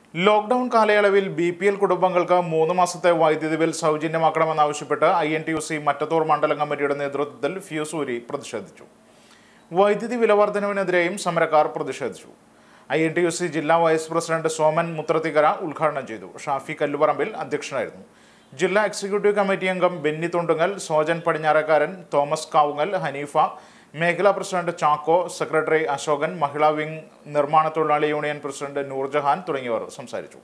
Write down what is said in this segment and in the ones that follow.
Lockdown കാലയളവിൽ B P L കുടുംബങ്ങൾക്ക് മൂന്ന് മാസത്തെ വൈദ്യുതി ബിൽ സൗജന്യമാക്കണമെന്നാവശ്യപ്പെട്ട് I N T U C Mattathur മണ്ഡലം കമ്മിറ്റിയുടെ നേതൃത്വത്തിൽ ഫ്യൂസൂരി പ്രതിഷേധിച്ചു വൈദ്യുതി വിലവർദ്ധനവിനെതിരെയും സമരക്കാർ പ്രതിഷേധിച്ചു I N T U C ജില്ലാ വൈസ് പ്രസിഡന്റ് സോമൻ മുത്രത്തിക്കര ഉദ്ഘാടനം ചെയ്തു ഷാഫി കല്ലുപറമ്പിൽ അധ്യക്ഷനായിരുന്നു ജില്ലാ എക്സിക്യൂട്ടീവ് കമ്മിറ്റി അംഗം ബെന്നി തുണ്ടുങ്ങൽ സോജൻ പടിഞ്ഞാറക്കാരൻ തോമസ് കാവുങ്ങൽ ഹനീഫ മേഖലാ പ്രസിഡന്റ് ചാക്കോ സെക്രട്ടറി അശോകൻ മഹിളാ വിംഗ് നിർമ്മാണ തൊഴിലാളി യൂണിയൻ പ്രസിഡന്റ് നൂർജഹാൻ തുടങ്ങിയവർ സംസാരിച്ചു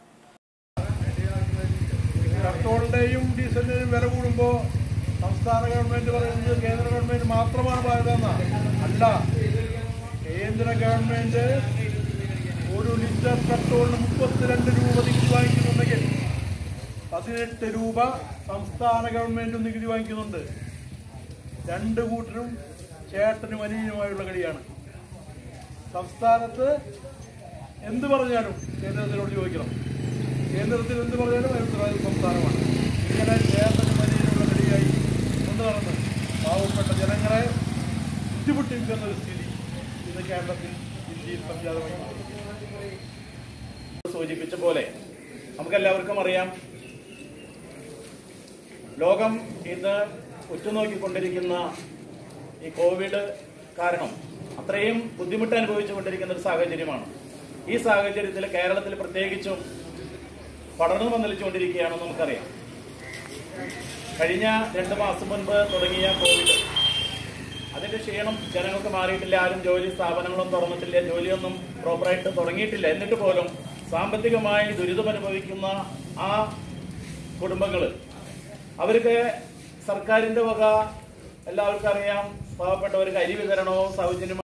പെട്രോളിന്റെയും ഡീസലിന്റെയും വില കൂടുമ്പോൾ സംസ്ഥാന ഗവൺമെന്റ് പറയുന്നത് കേന്ദ്ര ഗവൺമെന്റ് മാത്രമാണ് ബാധ്യത എന്നാണ്. അല്ല കേന്ദ്ര ഗവൺമെന്റ് ഒരു ലിറ്റർ പെട്രോളിന് മുപ്പത്തിരണ്ട് രൂപ നികുതി വാങ്ങിക്കുന്നുണ്ടെങ്കിൽ പതിനെട്ട് രൂപ സംസ്ഥാന ഗവൺമെന്റും നികുതി വാങ്ങിക്കുന്നുണ്ട് രണ്ട് കൂട്ടരും ചേട്ടനും അനിയനുമായുള്ള കളിയാണ് സംസ്ഥാനത്ത് എന്ത് പറഞ്ഞാലും കേന്ദ്രത്തിനോട് ചോദിക്കണം കേന്ദ്രത്തിൽ എന്ത് പറഞ്ഞാലും അതിന് ഉത്തരവാദിത്വം സംസ്ഥാനമാണ് ഇങ്ങനെ ചേർത്തനും വലിയുള്ള കളിയായി കൊണ്ടു നടന്ന് പാവപ്പെട്ട ജനങ്ങളെ ബുദ്ധിമുട്ടിക്കുന്ന ഒരു സ്ഥിതി ഇന്ന് കേരളത്തിൽ ഇന്ത്യയിൽ സംജാതമായി സൂചിപ്പിച്ച പോലെ നമുക്കെല്ലാവർക്കും അറിയാം ലോകം ഇന്ന് ഉറ്റുനോക്കിക്കൊണ്ടിരിക്കുന്ന ഈ കോവിഡ് കാരണം അത്രയും ബുദ്ധിമുട്ട് അനുഭവിച്ചുകൊണ്ടിരിക്കുന്ന ഒരു സാഹചര്യമാണ് ഈ സാഹചര്യത്തിൽ കേരളത്തിൽ പ്രത്യേകിച്ചും പടർന്നു വന്നിച്ചുകൊണ്ടിരിക്കുകയാണെന്ന് നമുക്കറിയാം കഴിഞ്ഞ രണ്ട് മാസം മുൻപ് തുടങ്ങിയ കോവിഡ് അതിന്റെ ക്ഷീണം ജനങ്ങൾക്ക് മാറിയിട്ടില്ല ആരും ജോലി സ്ഥാപനങ്ങളൊന്നും തുറന്നിട്ടില്ല ജോലിയൊന്നും പ്രോപ്പറായിട്ട് തുടങ്ങിയിട്ടില്ല എന്നിട്ട് പോലും സാമ്പത്തികമായി ദുരിതം അനുഭവിക്കുന്ന ആ കുടുംബങ്ങൾ അവർക്ക് സർക്കാരിന്റെ വക എല്ലാവർക്കും അറിയാം പാവപ്പെട്ടവർക്ക് അരി വിതരണവും സൗജന്യം